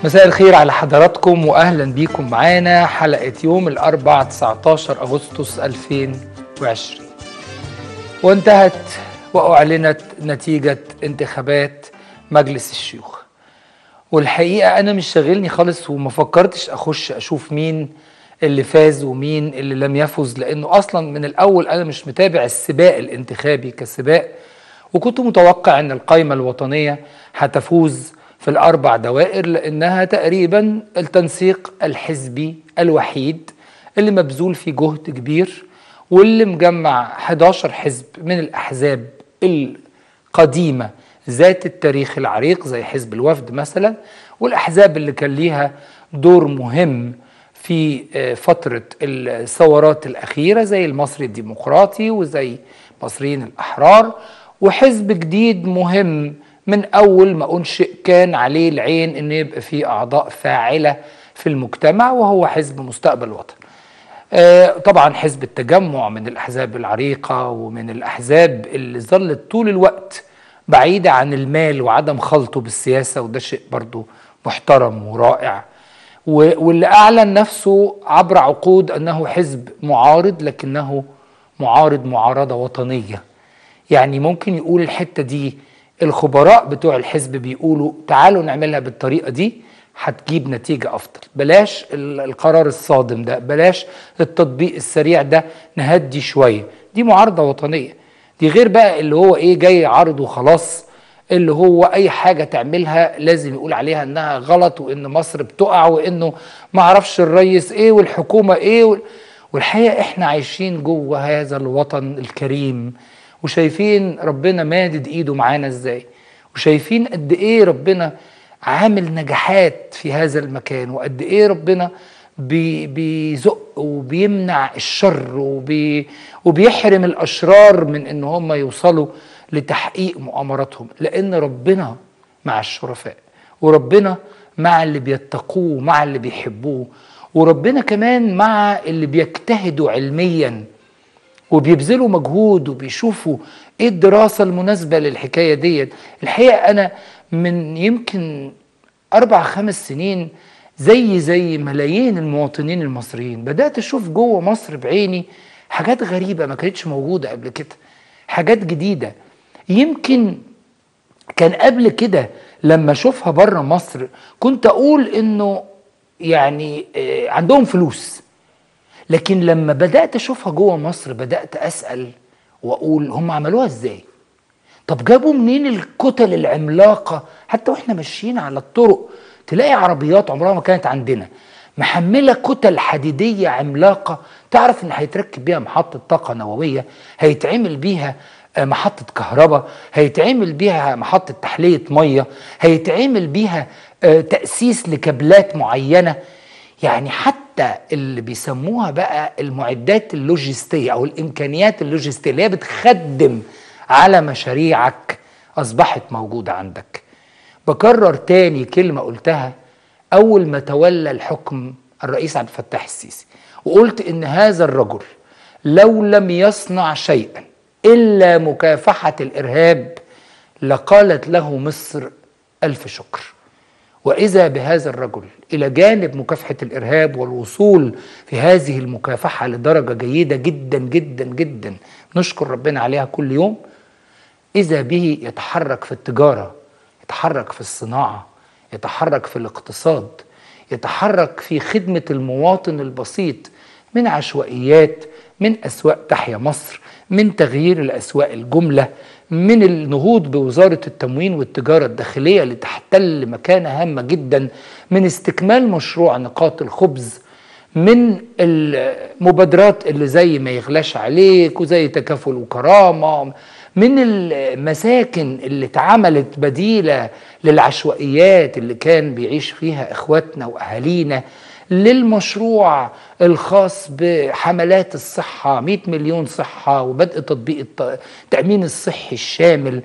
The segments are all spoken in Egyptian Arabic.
مساء الخير على حضراتكم واهلا بيكم معانا حلقه يوم الاربع 19 اغسطس 2020 وانتهت واعلنت نتيجه انتخابات مجلس الشيوخ والحقيقه انا مش شاغلني خالص وما فكرتش اخش اشوف مين اللي فاز ومين اللي لم يفز لانه اصلا من الاول انا مش متابع السباق الانتخابي كسباق وكنت متوقع ان القائمه الوطنيه هتفوز في الاربع دوائر لانها تقريبا التنسيق الحزبي الوحيد اللي مبذول فيه جهد كبير واللي مجمع 11 حزب من الاحزاب القديمه ذات التاريخ العريق زي حزب الوفد مثلا والاحزاب اللي كان ليها دور مهم في فترة الثورات الأخيرة زي المصري الديمقراطي وزي مصريين الأحرار وحزب جديد مهم من أول ما أنشئ كان عليه العين أن يبقى فيه أعضاء فاعلة في المجتمع وهو حزب مستقبل وطن طبعا حزب التجمع من الأحزاب العريقة ومن الأحزاب اللي ظلت طول الوقت بعيدة عن المال وعدم خلطه بالسياسة وده شيء برضو محترم ورائع واللي أعلن نفسه عبر عقود أنه حزب معارض لكنه معارض معارضة وطنية يعني ممكن يقول الحتة دي الخبراء بتوع الحزب بيقولوا تعالوا نعملها بالطريقة دي هتجيب نتيجة أفضل بلاش القرار الصادم ده بلاش التطبيق السريع ده نهدي شوية دي معارضة وطنية دي غير بقى اللي هو ايه جاي عرض وخلاص اللي هو اي حاجة تعملها لازم يقول عليها انها غلط وان مصر بتقع وانه ما عرفش الرئيس ايه والحكومة ايه والحقيقة احنا عايشين جوه هذا الوطن الكريم وشايفين ربنا مادد ايده معانا ازاي وشايفين قد ايه ربنا عامل نجاحات في هذا المكان وقد ايه ربنا بي بيزق وبيمنع الشر وبي وبيحرم الاشرار من ان هم يوصلوا لتحقيق مؤامراتهم لان ربنا مع الشرفاء وربنا مع اللي بيتقوه مع اللي بيحبوه وربنا كمان مع اللي بيجتهدوا علميا وبيبذلوا مجهود وبيشوفوا ايه الدراسه المناسبه للحكايه ديت الحقيقه انا من يمكن اربع خمس سنين زي زي ملايين المواطنين المصريين بدات اشوف جوه مصر بعيني حاجات غريبه ما كانتش موجوده قبل كده حاجات جديده يمكن كان قبل كده لما اشوفها بره مصر كنت اقول انه يعني عندهم فلوس لكن لما بدات اشوفها جوه مصر بدات اسال واقول هم عملوها ازاي طب جابوا منين الكتل العملاقه حتى واحنا ماشيين على الطرق تلاقي عربيات عمرها ما كانت عندنا محمله كتل حديديه عملاقه تعرف ان هيتركب بيها محطه طاقه نوويه هيتعمل بيها محطه كهرباء هيتعمل بيها محطه تحليه ميه هيتعمل بيها تاسيس لكابلات معينه يعني حتى اللي بيسموها بقى المعدات اللوجستيه او الامكانيات اللوجستيه اللي هي بتخدم على مشاريعك اصبحت موجوده عندك بكرر تاني كلمة قلتها أول ما تولى الحكم الرئيس عبد الفتاح السيسي وقلت إن هذا الرجل لو لم يصنع شيئا إلا مكافحة الإرهاب لقالت له مصر ألف شكر وإذا بهذا الرجل إلى جانب مكافحة الإرهاب والوصول في هذه المكافحة لدرجة جيدة جدا جدا جدا نشكر ربنا عليها كل يوم إذا به يتحرك في التجارة يتحرك في الصناعة يتحرك في الاقتصاد يتحرك في خدمة المواطن البسيط من عشوائيات من أسواق تحيا مصر من تغيير الأسواق الجملة من النهوض بوزارة التموين والتجارة الداخلية لتحتل مكانة هامة جدا من استكمال مشروع نقاط الخبز من المبادرات اللي زي ما يغلاش عليك وزي تكافل وكرامة من المساكن اللي اتعملت بديلة للعشوائيات اللي كان بيعيش فيها اخواتنا واهالينا للمشروع الخاص بحملات الصحة 100 مليون صحة وبدء تطبيق التأمين الصحي الشامل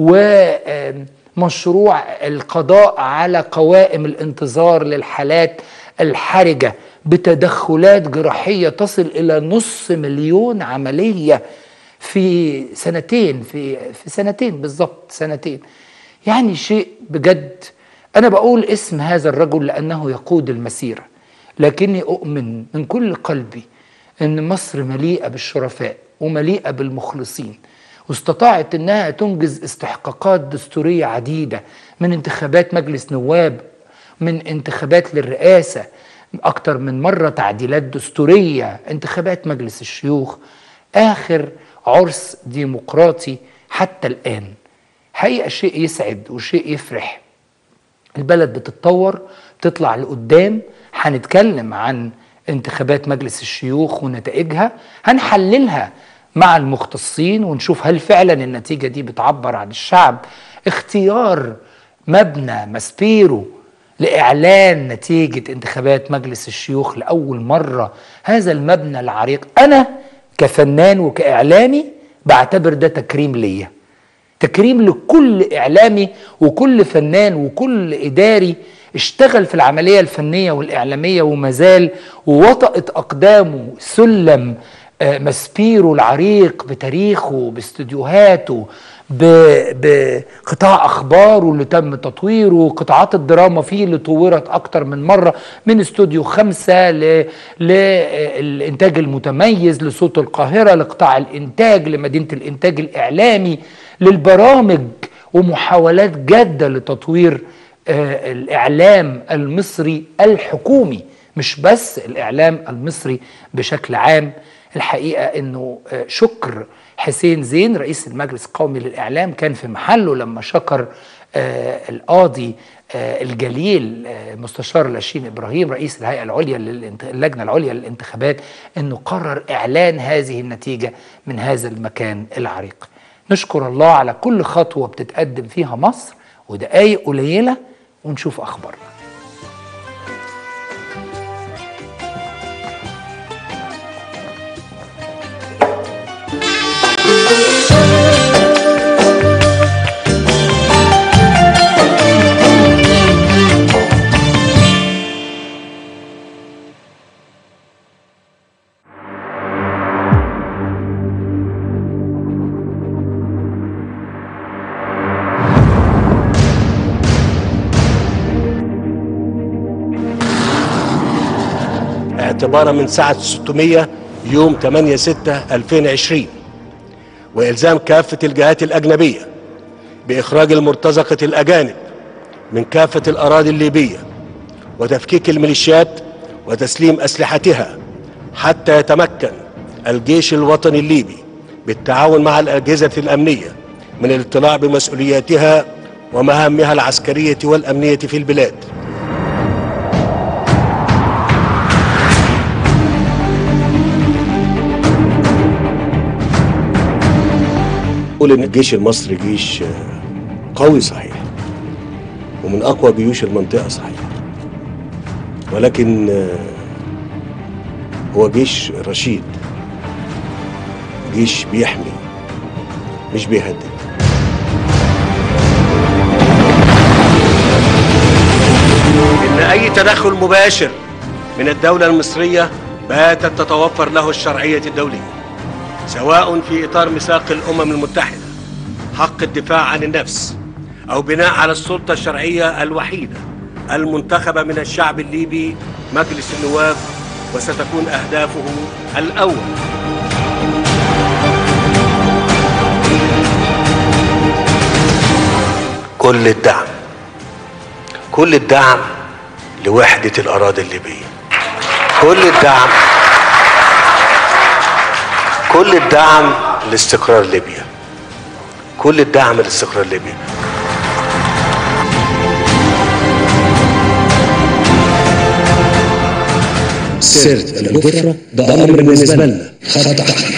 ومشروع القضاء على قوائم الانتظار للحالات الحرجة بتدخلات جراحية تصل إلى نص مليون عملية في سنتين في في سنتين بالظبط سنتين يعني شيء بجد أنا بقول اسم هذا الرجل لأنه يقود المسيرة لكني أؤمن من كل قلبي أن مصر مليئة بالشرفاء ومليئة بالمخلصين واستطاعت أنها تنجز استحقاقات دستورية عديدة من انتخابات مجلس نواب من انتخابات للرئاسة أكتر من مرة تعديلات دستورية انتخابات مجلس الشيوخ آخر عرس ديمقراطي حتى الآن حقيقة شيء يسعد وشيء يفرح البلد بتتطور بتطلع لقدام هنتكلم عن انتخابات مجلس الشيوخ ونتائجها هنحللها مع المختصين ونشوف هل فعلا النتيجة دي بتعبر عن الشعب اختيار مبنى ماسبيرو لإعلان نتيجة انتخابات مجلس الشيوخ لأول مرة هذا المبنى العريق أنا كفنان وكإعلامي بعتبر ده تكريم ليا تكريم لكل إعلامي وكل فنان وكل إداري اشتغل في العملية الفنية والإعلامية ومازال ووطأت أقدامه سلم ماسبيرو العريق بتاريخه باستديوهاته بقطاع اخباره اللي تم تطويره قطاعات الدراما فيه اللي طورت اكتر من مره من استوديو خمسة للانتاج المتميز لصوت القاهره لقطاع الانتاج لمدينه الانتاج الاعلامي للبرامج ومحاولات جاده لتطوير الاعلام المصري الحكومي مش بس الاعلام المصري بشكل عام الحقيقه انه شكر حسين زين رئيس المجلس القومي للاعلام كان في محله لما شكر آه القاضي آه الجليل آه مستشار لاشين ابراهيم رئيس الهيئه العليا اللجنه العليا للانتخابات انه قرر اعلان هذه النتيجه من هذا المكان العريق. نشكر الله على كل خطوه بتتقدم فيها مصر ودقايق قليله ونشوف اخبارنا. اعتبارا من ساعة 600 يوم 8 6 2020 وإلزام كافة الجهات الأجنبية بإخراج المرتزقة الأجانب من كافة الأراضي الليبية وتفكيك الميليشيات وتسليم أسلحتها حتى يتمكن الجيش الوطني الليبي بالتعاون مع الأجهزة الأمنية من الاطلاع بمسؤولياتها ومهامها العسكرية والأمنية في البلاد نقول ان الجيش المصري جيش قوي صحيح ومن اقوى جيوش المنطقه صحيح ولكن هو جيش رشيد جيش بيحمي مش بيهدد ان اي تدخل مباشر من الدوله المصريه باتت تتوفر له الشرعيه الدوليه سواء في اطار ميثاق الامم المتحده حق الدفاع عن النفس او بناء على السلطه الشرعيه الوحيده المنتخبه من الشعب الليبي مجلس النواب وستكون اهدافه الاول كل الدعم كل الدعم لوحده الاراضي الليبيه كل الدعم كل الدعم لاستقرار ليبيا كل الدعم لاستقرار ليبيا سيرة الجفرة ده أمر بالنسبة لنا خط أحمر